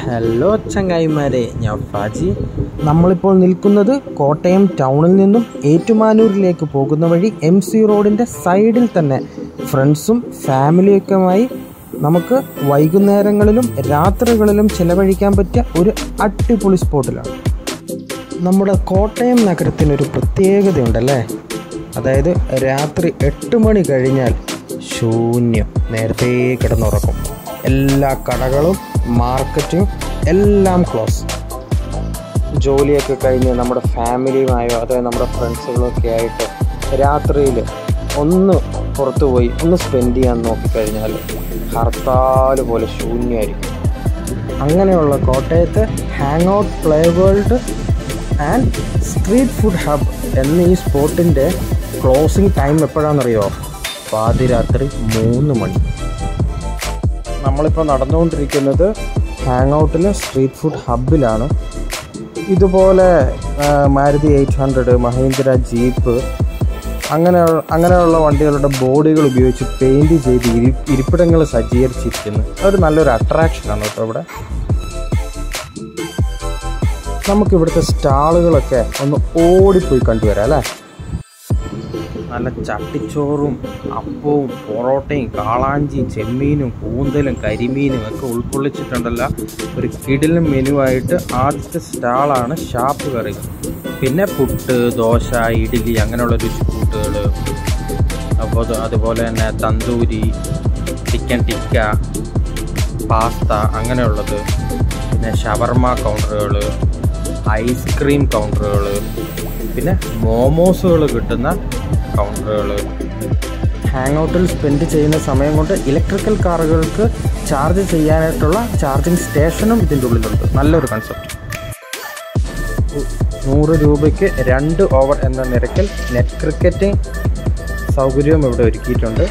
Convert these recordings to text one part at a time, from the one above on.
hello ചങ്ങായിമാരെ ഞാൻ ഫാജി നമ്മളിപ്പോൾ നിൽക്കുന്നത് കോട്ടയം ടൗണിൽ നിന്നും ഏറ്റുമാനൂരിലേക്ക് പോകുന്ന വഴി എം സി റോഡിൻ്റെ സൈഡിൽ തന്നെ ഫ്രണ്ട്സും ഫാമിലിയൊക്കെയുമായി നമുക്ക് വൈകുന്നേരങ്ങളിലും രാത്രികളിലും ചിലവഴിക്കാൻ പറ്റിയ ഒരു അടിപൊളി സ്പോട്ടിലാണ് നമ്മുടെ കോട്ടയം നഗരത്തിനൊരു പ്രത്യേകതയുണ്ടല്ലേ അതായത് രാത്രി എട്ട് മണി കഴിഞ്ഞാൽ ശൂന്യം നേരത്തെ കിടന്നുറക്കും എല്ലാ കടകളും മാർക്കറ്റും എല്ലാം ക്ലോസ് ജോലിയൊക്കെ കഴിഞ്ഞ് നമ്മുടെ ഫാമിലിയുമായോ അതായത് നമ്മുടെ ഫ്രണ്ട്സുകളൊക്കെ ആയിട്ട് രാത്രിയിൽ ഒന്ന് പുറത്തു പോയി ഒന്ന് സ്പെൻഡ് ചെയ്യാൻ നോക്കിക്കഴിഞ്ഞാൽ ഹർത്താൽ പോലെ ശൂന്യമായിരിക്കും അങ്ങനെയുള്ള കോട്ടയത്ത് hang out play world and street food hub എന്ന ഈ സ്പോട്ടിൻ്റെ ക്ലോസിംഗ് ടൈം എപ്പോഴാണെന്നറിയോ പാതിരാത്രി മൂന്ന് മണി നമ്മളിപ്പോൾ നടന്നുകൊണ്ടിരിക്കുന്നത് ഹാങ് ഔട്ടിലെ സ്ട്രീറ്റ് ഫുഡ് ഹബിലാണ് ഇതുപോലെ ആ, Maruti eight hundred Mahindra jeep അങ്ങനെ അങ്ങനെയുള്ള വണ്ടികളുടെ ബോഡികൾ ഉപയോഗിച്ച് പെയിൻറ് ചെയ്ത് ഇരി ഇരിപ്പിടങ്ങൾ സജ്ജീകരിച്ചിരിക്കുന്നു ഒരു നല്ലൊരു അട്രാക്ഷനാണ് കേട്ടോ ഇവിടെ നമുക്കിവിടുത്തെ സ്റ്റാളുകളൊക്കെ ഒന്ന് ഓടിപ്പോയി കണ്ടുവരാം അല്ലേ നല്ല ചട്ടിച്ചോറും അപ്പവും പൊറോട്ടയും കാളാഞ്ചിയും ചെമ്മീനും കൂന്തലും കരിമീനും ഒക്കെ ഉൾക്കൊള്ളിച്ചിട്ടുണ്ടല്ലോ ഒരു കിടിലും മെനുവായിട്ട് ആദ്യത്തെ സ്റ്റാളാണ് ഷാപ്പ് കറികൾ പിന്നെ പുട്ട് ദോശ ഇഡ്ഡലി അങ്ങനെയുള്ള രുചിക്കൂട്ടുകൾ അപ്പോൾ അത് അതുപോലെ തന്നെ തന്തൂരി ചിക്കൻ ടിക്ക പാസ്ത അങ്ങനെയുള്ളത് പിന്നെ ഷവർമ കൗണ്ടറുകൾ ഐസ്ക്രീം കൗണ്ടറുകൾ പിന്നെ മോമോസുകൾ കിട്ടുന്ന കൗണ്ടറുകൾ ഹാങ് ഔട്ടിൽ സ്പെൻഡ് ചെയ്യുന്ന സമയം കൊണ്ട് ഇലക്ട്രിക്കൽ കാറുകൾക്ക് ചാർജ് ചെയ്യാനായിട്ടുള്ള ചാർജിങ് സ്റ്റേഷനും ഇതിൻ്റെ ഉള്ളിലുണ്ട് നല്ലൊരു കൺസെപ്റ്റ് നൂറ് രൂപയ്ക്ക് രണ്ട് ഓവർ എന്ന നിരക്കിൽ നെറ്റ് ക്രിക്കറ്റിംഗ് സൗകര്യവും ഇവിടെ ഒരുക്കിയിട്ടുണ്ട്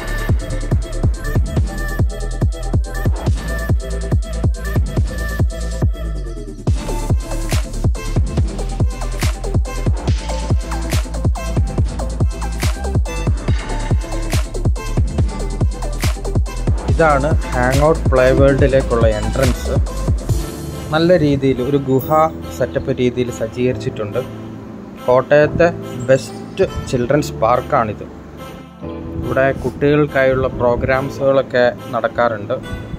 ഇതാണ് ഹാങ് ഔട്ട് പ്ലേ വേൾഡിലേക്കുള്ള എൻട്രൻസ് നല്ല രീതിയിൽ ഒരു ഗുഹ സെറ്റപ്പ് രീതിയിൽ സജ്ജീകരിച്ചിട്ടുണ്ട് കോട്ടയത്തെ ബെസ്റ്റ് ചിൽഡ്രൻസ് പാർക്കാണിത് ഇവിടെ കുട്ടികൾക്കായുള്ള പ്രോഗ്രാംസുകളൊക്കെ നടക്കാറുണ്ട്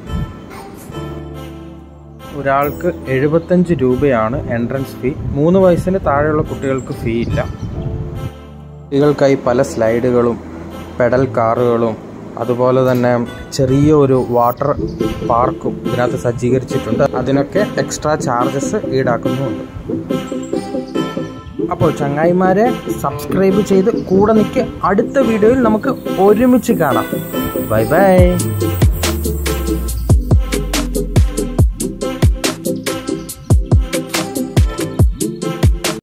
ഒരാൾക്ക് എഴുപത്തഞ്ച് രൂപയാണ് എൻട്രൻസ് ഫീ മൂന്ന് വയസ്സിന് താഴെയുള്ള കുട്ടികൾക്ക് ഫീ ഇല്ല കുട്ടികൾക്കായി പല സ്ലൈഡുകളും പെഡൽ കാറുകളും അതുപോലെ തന്നെ ചെറിയ ഒരു വാട്ടർ പാർക്കും ഇതിനകത്ത് സജ്ജീകരിച്ചിട്ടുണ്ട് അതിനൊക്കെ എക്സ്ട്രാ ചാർജസ് ഈടാക്കുന്നുമുണ്ട് അപ്പോൾ ചങ്ങായിമാരെ സബ്സ്ക്രൈബ് ചെയ്ത് കൂടെ നിൽക്കുക അടുത്ത വീഡിയോയിൽ നമുക്ക് ഒരുമിച്ച് കാണാം ബൈ ബൈ